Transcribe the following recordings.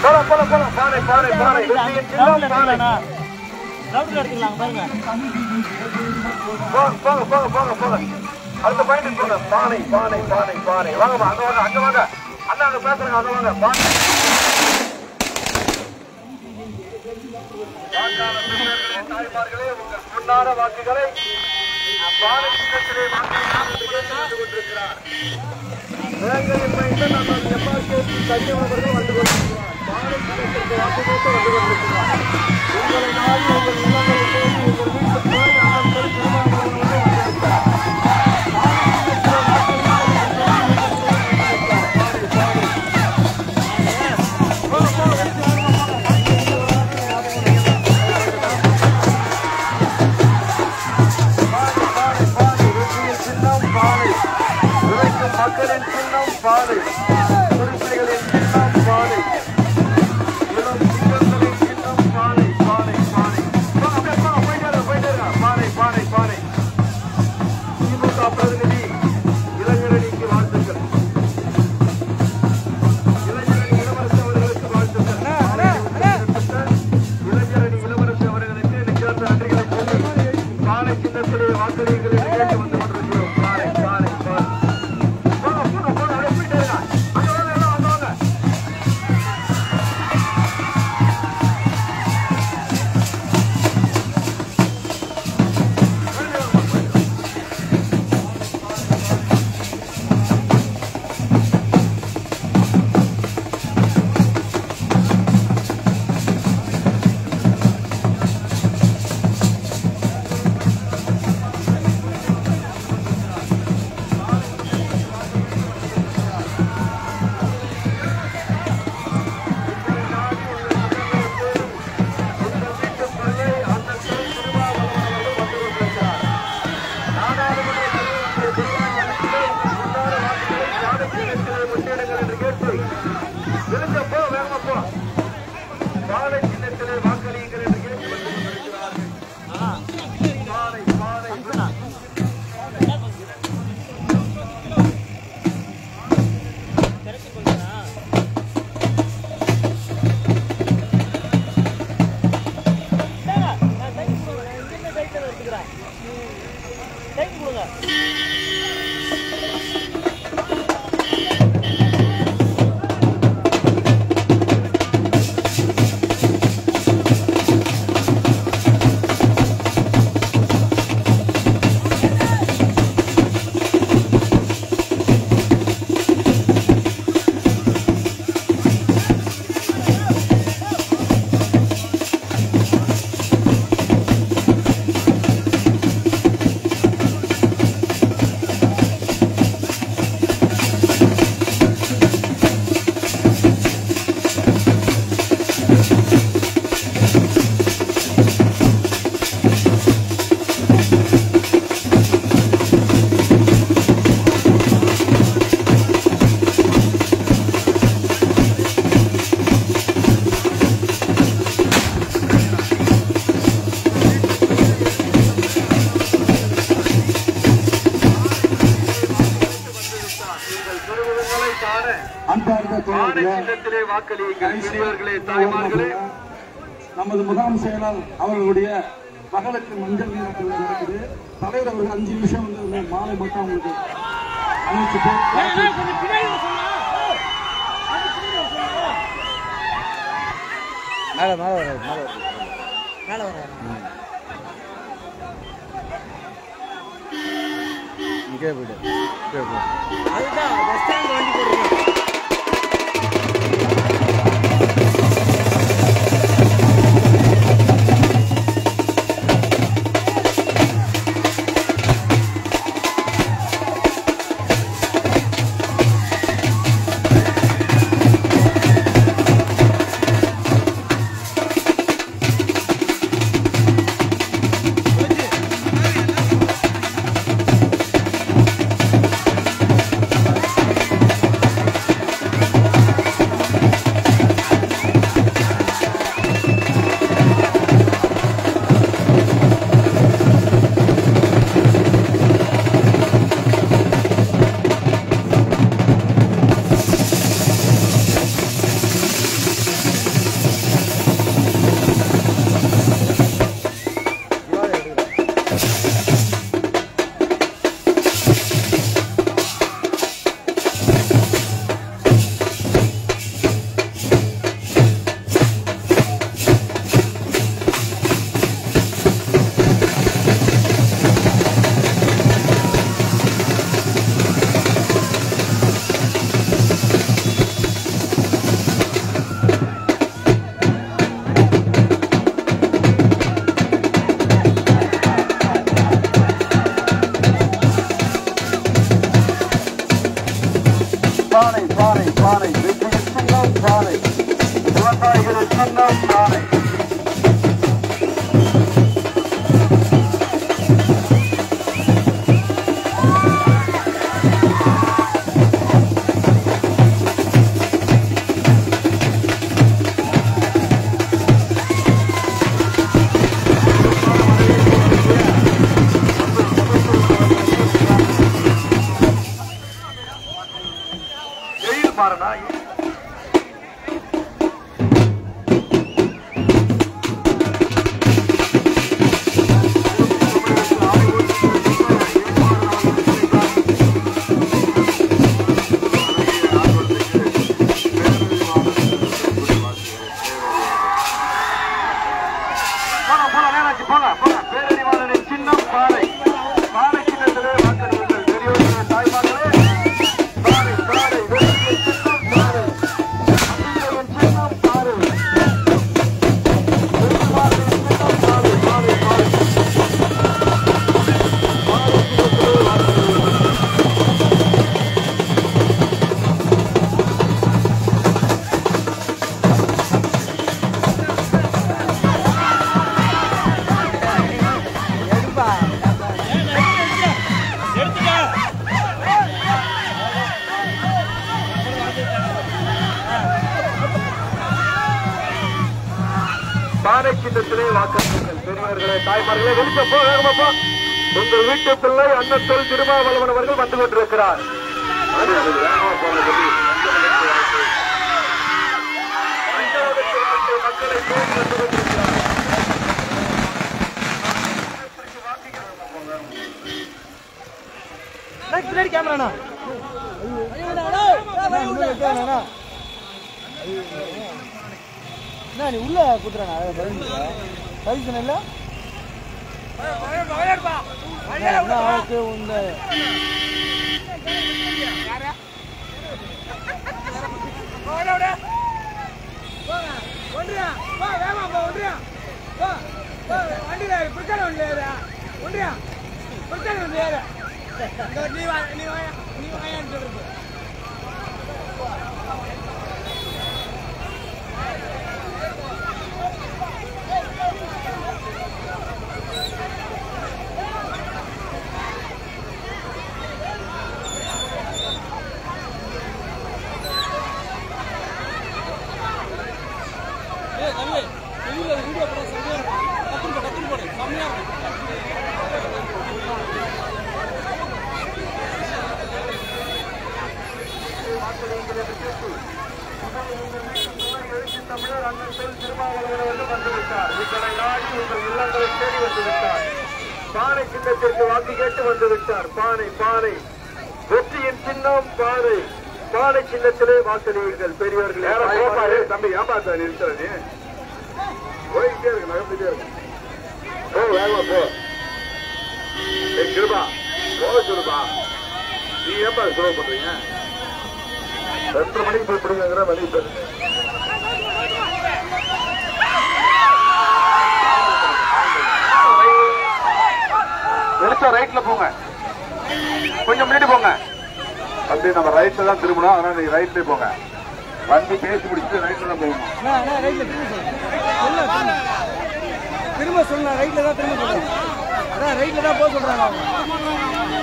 போலாம் போலாம் போலாம் பானை பானை பானை வெற்றியின் சின்னம் பானை ரவுண்டில் எடுத்துக்கலாம் பாருங்க போங்க போங்க போங்க போங்க போங்க அடுத்த பாயிண்ட் போங்க பானை பானை பானை பானை வாங்கம்மா அங்க வாங்க அங்க வாங்க அண்ணா அங்க பேசுறாங்க அங்க வாங்க பானை வாக்காளர் பெரியவர்களே, தாய்மார்களே உங்கள் பொன்னான வாக்குகளை பானை சின்னத்திலே வாக்களிக்கலாம் என்று கேட்டுக் கொண்டிருக்கிறார் வேங்கையில் வைத்து நம்ம எம்ஆர்கேபி கன்னியம் அவர்கள் வந்து கொண்டிருக்கிறார் பானை சின்னத்திற்கு வாக்கு கேட்டு வந்து கொண்டிருக்கிறார் உங்களை நாடி உங்கள் இல்லங்களை தேடி உங்கள் வீட்டு போய் அமர்ந்தல் திருமாவளவன் வந்து கொண்டிருக்கிறார் பானை, பானை, பானை, வெற்றியின் சின்னம் பானை. உழைக்கும் மக்களின் சின்னம் பானை. குடிசைகளின் சின்னம் பானை. இளம் சிங்கங்களின் சின்னம் பானை, பானை, பானை. போங்க, அப்படியே போங்க, போயிட்டே இருங்க, போயிட்டே இருங்க. பானை, பானை, பானை. திமுக பிரதிநிதி இளைஞரணிக்கு வாழ்த்துக்கள் இளைஞரணி இளவரசு அவர்களுக்கு வாழ்த்துக்கள் இளைஞரணி இளவரசு அவர்களுக்கு நிச்சயத்த நன்றிகளை சொல்லி பானை சின்னத்திலே வாக்களிகளை கேட்டு வந்து கொண்டிருக்கிறோம் பானை பானை பானை போங்க போங்க போங்க அப்படியே போயிட்டே இருங்க அங்க வாங்க எல்லாம் அங்க வாங்க வாக்களியுங்கள் என்று கேட்டு வந்து கொண்டிருக்கிறார்கள் பானை பானை திறச்சு கொடுக்குறா நான் சைக்கிள் கொடுக்குறேன் இங்கிருந்து சைக்கிள் எடுத்துக்கிறேன் சைக்கிள் கொடுங்க நீங்கள் பெறுவதங்களை காண அன்பார்ந்த பானை தோழர்களே சின்னத்திலே வாக்களியுங்கள் பெரியவர்களே தாய்மார்களே நமது முகாம் செயலர் அவர்களுடைய மகளுக்கு மஞ்சள் நீராட்டு நடக்குது தலைவர் அவர்கள் அஞ்சு நிமிஷம் வந்து இந்த மாலை மட்டும் அவங்களுக்கு அணிவிச்சுட்டு கொஞ்சம் பின்னாடி வர சொல்லலாம் மேலே மேலே வராது மேலே வராது மேலே வர இங்கே போய்ட்டு இங்கே போய்ட்டு அதுதான் பஸ் ஸ்டாண்ட் வண்டி போடுறோம் பானை பானை பானை வெற்றியின் சின்னம் பானை விவசாயிகளின் சின்னம் பானை எழில் மாறனா போங்க போங்க நேராச்சு போங்க போங்க பேரறிவாளனின் சின்னம் பாறை பாறை சின்னத்திலே வாக்களியுங்கள் பெரியோர்களே தாய்மார்களே பாறை பாறை வெற்றியின் சின்னம் பாறை அம்பிகையின் சின்னம் பாறை பெருமாளின் சின்னம் பாறை பாறை பாறை பாறை சின்னத்திலே வாக்களியுங்கள் எடுப்பா பானை சின்னத்திலே வாக்களியுங்கள் பெரியவர்களே தாய்மார்களே வெளிச்ச போ வேகமா போ உங்கள் வீட்டு பிள்ளை அன்னத்தொல் திருமாவளவன் அவர்கள் வந்து கொண்டிருக்கிறார் மக்களை தேடி வந்து கொண்டிருக்கிறார் பின்னாடி கேமராண்ணா என்ன நீ உள்ள குத்துறானா பரிசு இல்ல என்ன அவனுக்கு உந்த ஒன்றியா வா வேமா போ ஒன்றியா வா வண்டியில பிரச்சனை ஒன்றியா ஒன்றியா பிரச்சனை வந்து ஏறு இந்த நீ வா நீ வாயா நீ வாயான்னு சொல்றது தமிழர் அண்ணன் சொல் திருமாவளவன் அவர்கள் வந்துவிட்டார் உங்களை நாடி உங்கள் இல்லங்களை தேடி வந்துவிட்டார் பானை சின்னத்திற்கு வாக்கு கேட்டு வந்துவிட்டார் பானை பானை வெற்றியின் சின்னம் பானை பானை சின்னத்திலே வாக்களியுங்கள் பெரியவர்களே தம்பி ஏமாத்தா நிறுத்த நீ போயிட்டே இருக்கு நகர்ந்துட்டே இருக்கு போ வேகமா போ ஏய் கிருபா போக சொல்லுப்பா நீ ஏன்பா சுலோ பண்றீங்க ரெண்டரை மணிக்கு போய் பிடிங்கிற வழி தருங்க வெளிச்சம் ரைட்ல போங்க கொஞ்சம் முன்னாடி போங்க அப்படி நம்ம ரைட்ல தான் திரும்பணும் அதனால நீங்க ரைட்ல போங்க வண்டி பேசி முடிச்சுட்டு ரைட்ல தான் போகணும் ரைட்ல திரும்ப சொல்லு திரும்ப சொல்லு ரைட்ல தான் திரும்ப சொல்றேன் அதான் ரைட்ல தான் போக சொல்றாங்க அவங்க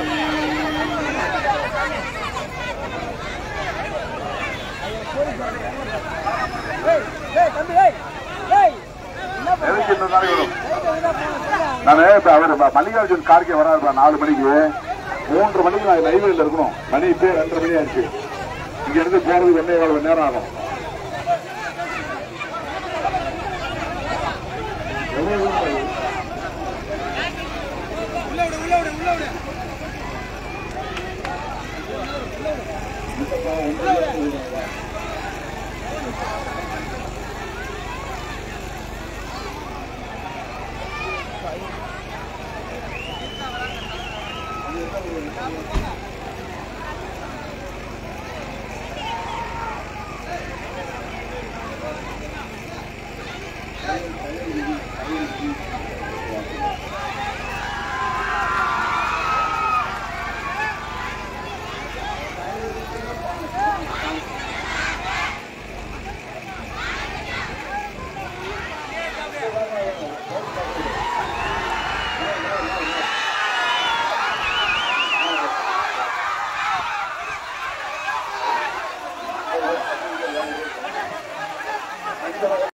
ஏய், ஏய், தம்பி, ஏய், ஏய், என்ன பண்ற? எதுக்கு இந்த நாளைக்கு வரும் ரைட்ல இருந்தா போங்க, சொல்றேன். நான் இப்ப அவர் மல்லிகார்ஜுன் கார்கே வராருப்பா நாலு மணிக்கு மூன்றரை மணிக்கு நான் லைவ்ல இருக்கணும் மணி இப்போ ரெண்டரை மணி ஆயிடுச்சு இங்க இருந்து போறதுக்கு ஒன்னே கால் மணி நேரம் ஆகும்